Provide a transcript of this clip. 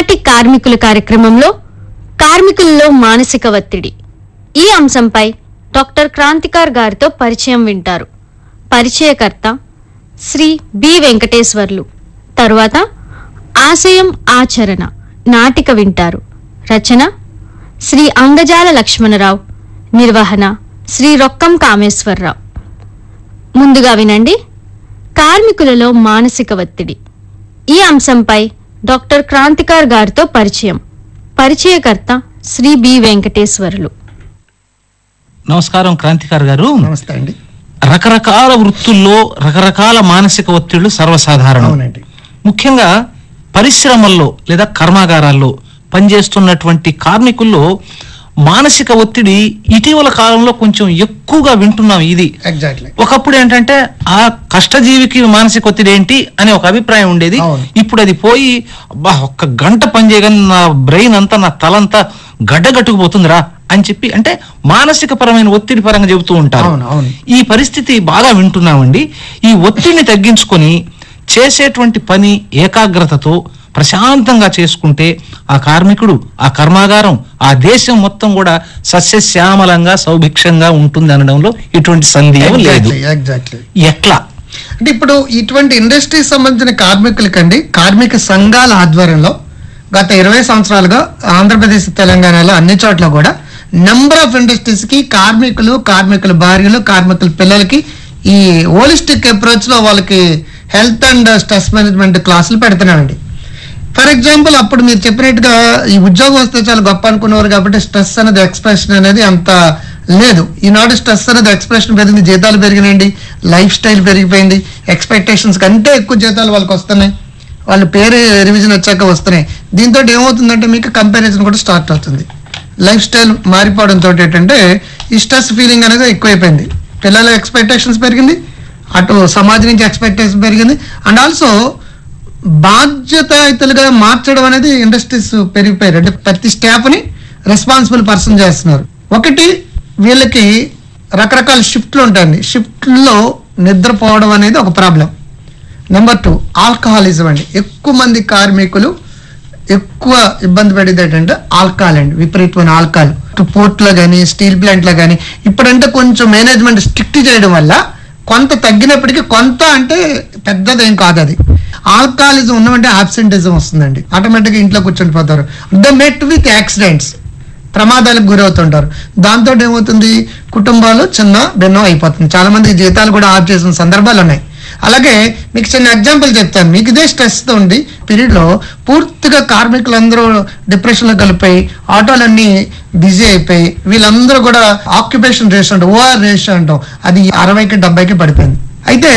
ఈనాటి కార్మికుల కార్యక్రమంలో కార్మికుల్లో మానసిక ఒత్తిడి ఈ అంశంపై డాక్టర్ క్రాంతికార్ గారితో పరిచయం వింటారు పరిచయకర్త శ్రీ బి వెంకటేశ్వర్లు తరువాత ఆశయం ఆచరణ నాటిక వింటారు రచన శ్రీ అంగజాల లక్ష్మణరావు నిర్వహణ శ్రీ రొక్కం కామేశ్వరరావు ముందుగా వినండి కార్మికులలో మానసిక ఒత్తిడి ఈ అంశంపై డాక్టర్ క్రాంతికార్ గారితో పరిచయం పరిచయకర్త శ్రీ బి వెంకటేశ్వరులు నమస్కారం క్రాంతికార్ గారు నమస్తే అండి రకరకాల వృత్తుల్లో రకరకాల మానసిక ఒత్తిళ్లు సర్వసాధారణం అవునండి ముఖ్యంగా పరిశ్రమల్లో లేదా కర్మాగారాల్లో పనిచేస్తున్నటువంటి కార్మికుల్లో మానసిక ఒత్తిడి ఇటీవల కాలంలో కొంచెం ఎక్కువగా వింటున్నాం ఇది ఎగ్జాక్ట్లీ ఒకప్పుడు ఏంటంటే ఆ కష్టజీవికి మానసిక ఒత్తిడి ఏంటి అనే ఒక అభిప్రాయం ఉండేది అవును. ఇప్పుడు అది పోయి అబ్బా ఒక్క గంట పని చేయగానే నా బ్రెయిన్ అంతా నా తలంతా గడ్డగట్టుకుపోతుందిరా అని చెప్పి అంటే మానసిక పరమైన ఒత్తిడి పరంగా చెబుతూ ఉంటారు అవును, అవును. ఈ పరిస్థితి బాగా వింటున్నామండి ఈ ఒత్తిడిని తగ్గించుకొని చేసేటువంటి పని ఏకాగ్రతతో ప్రశాంతంగా చేసుకుంటే ఆ కార్మికుడు ఆ కర్మాగారం ఆ దేశం మొత్తం కూడా సస్యశ్యామలంగా సౌభిక్షంగా ఉంటుంది అనడంలో ఎటువంటి సందేహం లేదు ఎగ్జాక్ట్లీ ఎగ్జాక్ట్లీ ఎట్లా అంటే ఇప్పుడు ఇటువంటి ఇండస్ట్రీకి సంబంధించిన కార్మికులకండి కార్మిక సంఘాల ఆధ్వర్యంలో గత ఇరవై సంవత్సరాలుగా ఆంధ్రప్రదేశ్ తెలంగాణలో అన్ని చోట్ల కూడా నెంబర్ ఆఫ్ ఇండస్ట్రీస్ కి కార్మికులు కార్మికుల భార్యలు కార్మికుల పిల్లలకి ఈ హోలిస్టిక్ అప్రోచ్ లో వాళ్ళకి హెల్త్ అండ్ స్ట్రెస్ మేనేజ్మెంట్ క్లాసులు పెడుతున్నామండి ఫర్ ఎగ్జాంపుల్ అప్పుడు మీరు చెప్పినట్టుగా ఈ ఉద్యోగం వస్తే చాలా గొప్ప అనుకునేవారు కాబట్టి స్ట్రెస్ అనేది ఎక్స్ప్రెషన్ అనేది అంత లేదు ఈనాడు స్ట్రెస్ అనేది ఎక్స్ప్రెషన్ పెరిగింది జీతాలు పెరిగినాయండి లైఫ్ స్టైల్ పెరిగిపోయింది ఎక్స్పెక్టేషన్స్ కంటే ఎక్కువ జీతాలు వాళ్ళకి వస్తున్నాయి వాళ్ళ పేరు రివిజన్ వచ్చాక వస్తున్నాయి దీంతో ఏమవుతుందంటే మీకు కంపారిజన్ కూడా స్టార్ట్ అవుతుంది లైఫ్ స్టైల్ మారిపోవడంతో ఏంటంటే ఈ స్ట్రెస్ ఫీలింగ్ అనేది ఎక్కువైపోయింది పిల్లల ఎక్స్పెక్టేషన్స్ పెరిగింది అటు సమాజం నుంచి ఎక్స్పెక్టేషన్ పెరిగింది అండ్ ఆల్సో బాధ్యతాయుతులుగా మార్చడం అనేది ఇండస్ట్రీస్ పెరిగిపోయారు అంటే ప్రతి స్టాఫ్ని రెస్పాన్సిబుల్ పర్సన్ చేస్తున్నారు ఒకటి వీళ్ళకి రకరకాల షిఫ్ట్లు ఉంటాయండి షిఫ్ట్లో నిద్రపోవడం అనేది ఒక ప్రాబ్లం నెంబర్ టూ ఆల్కహాలిజం అండి ఎక్కువ మంది కార్మికులు ఎక్కువ ఇబ్బంది పడేది ఏంటంటే ఆల్కహాల్ అండి విపరీతమైన ఆల్కహాల్ పోర్ట్లో కానీ స్టీల్ ప్లాంట్లో కానీ ఇప్పుడంటే కొంచెం మేనేజ్మెంట్ స్ట్రిక్ట్ చేయడం వల్ల కొంత తగ్గినప్పటికీ కొంత అంటే పెద్దదేం కాదు అది ఆల్కహాలిజం ఉన్నమంటే ఆబ్సెంటిజం వస్తుందండి ఆటోమేటిక్గా ఇంట్లో కూర్చుండిపోతారు ద మెట్ విత్ యాక్సిడెంట్స్ ప్రమాదాలకు గురవుతుంటారు దాంతో ఏమవుతుంది కుటుంబాలు చిన్న భిన్నం అయిపోతుంది చాలా మంది జీతాలు కూడా ఆఫ్ చేసిన సందర్భాలు ఉన్నాయి అలాగే మీకు చిన్న ఎగ్జాంపుల్ చెప్తాను మీకు ఇదే స్ట్రెస్ తో ఉంది పీరియడ్ లో పూర్తిగా కార్మికులందరూ డిప్రెషన్ లో కలిపోయి ఆటోలన్నీ బిజీ అయిపోయి వీళ్ళందరూ కూడా ఆక్యుపేషన్ రేషియో అంటాం ఓఆర్ రేషియో అంటాం అది అరవైకి డెబ్బైకి పడిపోయింది అయితే